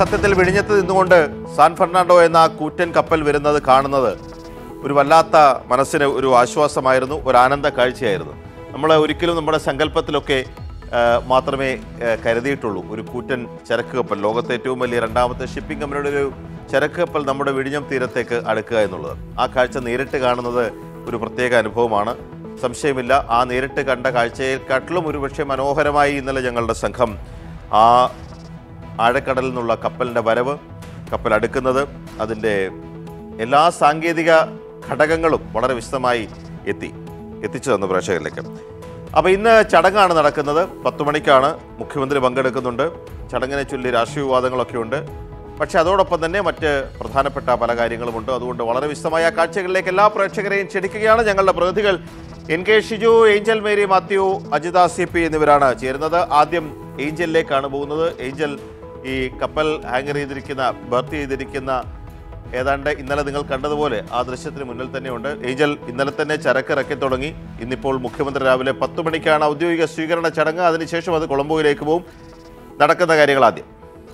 സത്യത്തിൽ വിഴിഞ്ഞത്ത് നിന്നുകൊണ്ട് സാൻ ഫെർണാണ്ടോ എന്ന ആ കൂറ്റൻ കപ്പൽ വരുന്നത് കാണുന്നത് ഒരു വല്ലാത്ത മനസ്സിന് ഒരു ആശ്വാസമായിരുന്നു ഒരു ആനന്ദ കാഴ്ചയായിരുന്നു നമ്മൾ ഒരിക്കലും നമ്മുടെ സങ്കല്പത്തിലൊക്കെ ആ, മാത്രമേ ആ, കരുതിയിട്ടുള്ളൂ ഒരു കൂറ്റൻ ചരക്ക് കപ്പൽ ലോകത്തെ ഏറ്റവും വലിയ രണ്ടാമത്തെ ഷിപ്പിംഗ് കമ്പനിയുടെ ഒരു ചരക്ക് കപ്പൽ നമ്മുടെ വിഴിഞ്ഞം തീരത്തേക്ക് അടുക്കുക എന്നുള്ളത് ആ കാഴ്ച നേരിട്ട് കാണുന്നത് ഒരു പ്രത്യേക അനുഭവമാണ് സംശയമില്ല ആ നേരിട്ട് കണ്ട കാഴ്ചയെക്കാട്ടിലും ഒരുപക്ഷെ മനോഹരമായി ഇന്നലെ ഞങ്ങളുടെ സംഘം ആ ആഴക്കടലിൽ നിന്നുള്ള കപ്പലിൻ്റെ വരവ് കപ്പൽ അടുക്കുന്നത് അതിൻ്റെ എല്ലാ സാങ്കേതിക ഘടകങ്ങളും വളരെ വിശദമായി എത്തി എത്തിച്ചു തന്നു പ്രേക്ഷകരിലേക്ക് അപ്പോൾ ഇന്ന് ചടങ്ങാണ് നടക്കുന്നത് പത്ത് മണിക്കാണ് മുഖ്യമന്ത്രി പങ്കെടുക്കുന്നുണ്ട് ചടങ്ങിനെ ചൊല്ലി രാഷ്ട്രീയ വിവാദങ്ങളൊക്കെ ഉണ്ട് പക്ഷെ അതോടൊപ്പം തന്നെ മറ്റ് പ്രധാനപ്പെട്ട പല കാര്യങ്ങളുമുണ്ട് അതുകൊണ്ട് വളരെ വിശദമായ ആ കാഴ്ചകളിലേക്ക് എല്ലാ പ്രേക്ഷകരെയും ക്ഷണിക്കുകയാണ് ഞങ്ങളുടെ പ്രതിനിധികൾ N K Shiju Angel Mary Mathew Ajitha C P എന്നിവരാണ് ചേരുന്നത് ആദ്യം ഏഞ്ചലിലേക്കാണ് പോകുന്നത് ഏഞ്ചൽ ഈ കപ്പൽ ഹാങ്ങർ ചെയ്തിരിക്കുന്ന ബർത്ത് ചെയ്തിരിക്കുന്ന ഏതാണ്ട് ഇന്നലെ നിങ്ങൾ കണ്ടതുപോലെ ആ ദൃശ്യത്തിന് മുന്നിൽ തന്നെയുണ്ട് ഏഞ്ചൽ ഇന്നലെ തന്നെ ചരക്ക് ഇറക്കി തുടങ്ങി ഇന്നിപ്പോൾ മുഖ്യമന്ത്രി രാവിലെ പത്ത് മണിക്കാണ് ഔദ്യോഗിക സ്വീകരണ ചടങ്ങ് അതിനുശേഷം അത് കൊളംബോയിലേക്ക് പോകും നടക്കുന്ന കാര്യങ്ങൾ ആദ്യം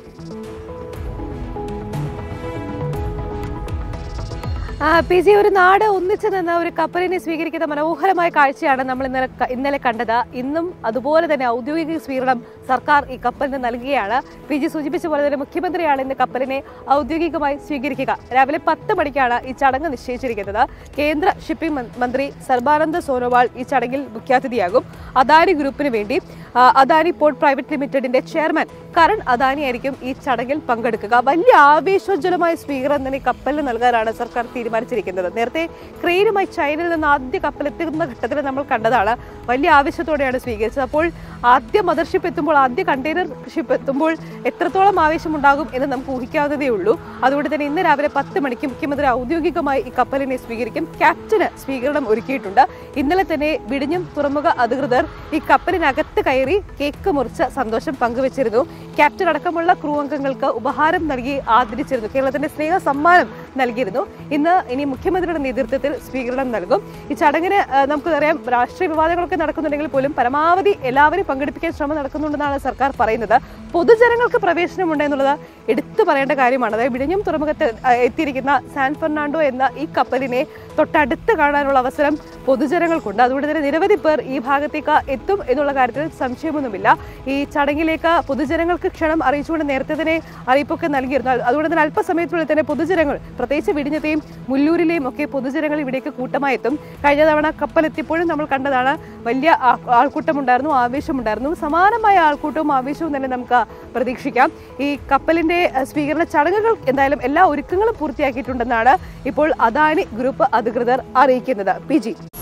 ആ, പി ജി ഒരു നാട് ഒന്നിച്ചു നിന്ന് ഒരു കപ്പലിനെ സ്വീകരിക്കുന്ന മനോഹരമായ കാഴ്ചയാണ് നമ്മൾ ഇന്നലെ ക- ഇന്നലെ കണ്ടത് ഇന്നും അതുപോലെ തന്നെ ഔദ്യോഗിക സ്വീകരണം സർക്കാർ ഈ കപ്പലിന് നൽകുകയാണ് പി ജി സൂചിപ്പിച്ച പോലെ തന്നെ മുഖ്യമന്ത്രിയാണ് ഇന്ന് കപ്പലിനെ ഔദ്യോഗികമായി സ്വീകരിക്കുക രാവിലെ പത്ത് മണിക്കാണ് ഈ ചടങ്ങ് നിശ്ചയിച്ചിരിക്കുന്നത് കേന്ദ്ര ഷിപ്പിംഗ് മൻ- മന്ത്രി സർബാനന്ദ സോനോവാൾ ഈ ചടങ്ങിൽ മുഖ്യാതിഥിയാകും അദാനി ഗ്രൂപ്പിന് വേണ്ടി ആ, അദാനി പോർട്ട് പ്രൈവറ്റ് ലിമിറ്റഡിന്റെ ചെയർമാൻ കരൺ അദാനി ആയിരിക്കും ഈ ചടങ്ങിൽ പങ്കെടുക്കുക വലിയ ആവേശോജ്വലമായ സ്വീകരണം തന്നെ ഈ കപ്പലിന് നൽകാനാണ് സർക്കാർ തീരുമാനിച്ചിരിക്കുന്നത് നേരത്തെ ക്രെയിനുമായി ചൈനയിൽ നിന്ന് ആദ്യ കപ്പൽ എത്തുന്ന ഘട്ടത്തിൽ നമ്മൾ കണ്ടതാണ് വലിയ ആവേശത്തോടെയാണ് സ്വീകരിച്ചത് അപ്പോൾ ആദ്യ മദർഷിപ്പ് എത്തുമ്പോൾ ആദ്യ കണ്ടെയ്നർ ഷിപ്പ് എത്തുമ്പോൾ എത്രത്തോളം ആവേശം ഉണ്ടാകും എന്ന് നമുക്ക് ഊഹിക്കാവുന്നതേ ഉള്ളൂ അതുകൊണ്ട് തന്നെ ഇന്ന് രാവിലെ പത്ത് മണിക്ക് മുഖ്യമന്ത്രി ഔദ്യോഗികമായി ഈ കപ്പലിനെ സ്വീകരിക്കും ക്യാപ്റ്റന് സ്വീകരണം ഒരുക്കിയിട്ടുണ്ട് ഇന്നലെ തന്നെ വിഴിഞ്ഞം തുറമുഖ അധികൃതർ ഈ കപ്പലിനകത്ത് കയറി കേക്ക് മുറിച്ച സന്തോഷം പങ്കുവച്ചിരുന്നു ക്യാപ്റ്റൻ അടക്കമുള്ള ക്രൂ അംഗങ്ങൾക്ക് ഉപഹാരം നൽകി ആദരിച്ചിരുന്നു കേരളത്തിന്റെ സ്നേഹ സമ്മാനം നൽകിയിരുന്നു ഇന്ന് ഇനി മുഖ്യമന്ത്രിയുടെ നേതൃത്വത്തിൽ സ്വീകരണം നൽകും ഈ ചടങ്ങിന് ആ, നമുക്കറിയാം രാഷ്ട്രീയ വിവാദങ്ങളൊക്കെ നടക്കുന്നുണ്ടെങ്കിൽ പോലും പരമാവധി എല്ലാവരും പങ്കെടുപ്പിക്കാൻ ശ്രമം നടക്കുന്നുണ്ടെന്നാണ് സർക്കാർ പറയുന്നത് പൊതുജനങ്ങൾക്ക് പ്രവേശനമുണ്ട് എന്നുള്ളത് എടുത്തു പറയേണ്ട കാര്യമാണ് അതായത് വിഴിഞ്ഞം തുറമുഖത്ത് ആ, എത്തിയിരിക്കുന്ന സാൻ ഫെർണാണ്ടോ എന്ന ഈ കപ്പലിനെ തൊട്ടടുത്ത് കാണാനുള്ള അവസരം പൊതുജനങ്ങൾക്കുണ്ട് അതുകൊണ്ട് തന്നെ നിരവധി പേർ ഈ ഭാഗത്തേക്ക് എത്തും എന്നുള്ള കാര്യത്തിൽ സംശയമൊന്നുമില്ല ഈ ചടങ്ങിലേക്ക് പൊതുജനങ്ങൾക്ക് ക്ഷണം അറിയിച്ചുകൊണ്ട് നേരത്തെ തന്നെ അറിയിപ്പൊക്കെ നൽകിയിരുന്നു അത് അതുകൊണ്ട് തന്നെ അല്പസമയത്തിനുള്ളിൽ തന്നെ പൊതുജനങ്ങൾ പ്രത്യേകിച്ച് വിഴിഞ്ഞത്തെയും മുല്ലൂരിലെയും ഒക്കെ പൊതുജനങ്ങൾ ഇവിടേക്ക് കൂട്ടമായി എത്തും കഴിഞ്ഞ തവണ കപ്പലെത്തിയപ്പോഴും നമ്മൾ കണ്ടതാണ് വലിയ ആ- ആൾക്കൂട്ടമുണ്ടായിരുന്നു ആവേശമുണ്ടായിരുന്നു സമാനമായ ആൾക്കൂട്ടവും ആവേശവും തന്നെ നമുക്ക് പ്രതീക്ഷിക്കാം ഈ കപ്പലിന്റെ അഹ്, സ്വീകരണ ചടങ്ങുകൾ എന്തായാലും എല്ലാ ഒരുക്കങ്ങളും പൂർത്തിയാക്കിയിട്ടുണ്ടെന്നാണ് ഇപ്പോൾ അദാനി ഗ്രൂപ്പ് അധികൃതർ അറിയിക്കുന്നത് പി ജി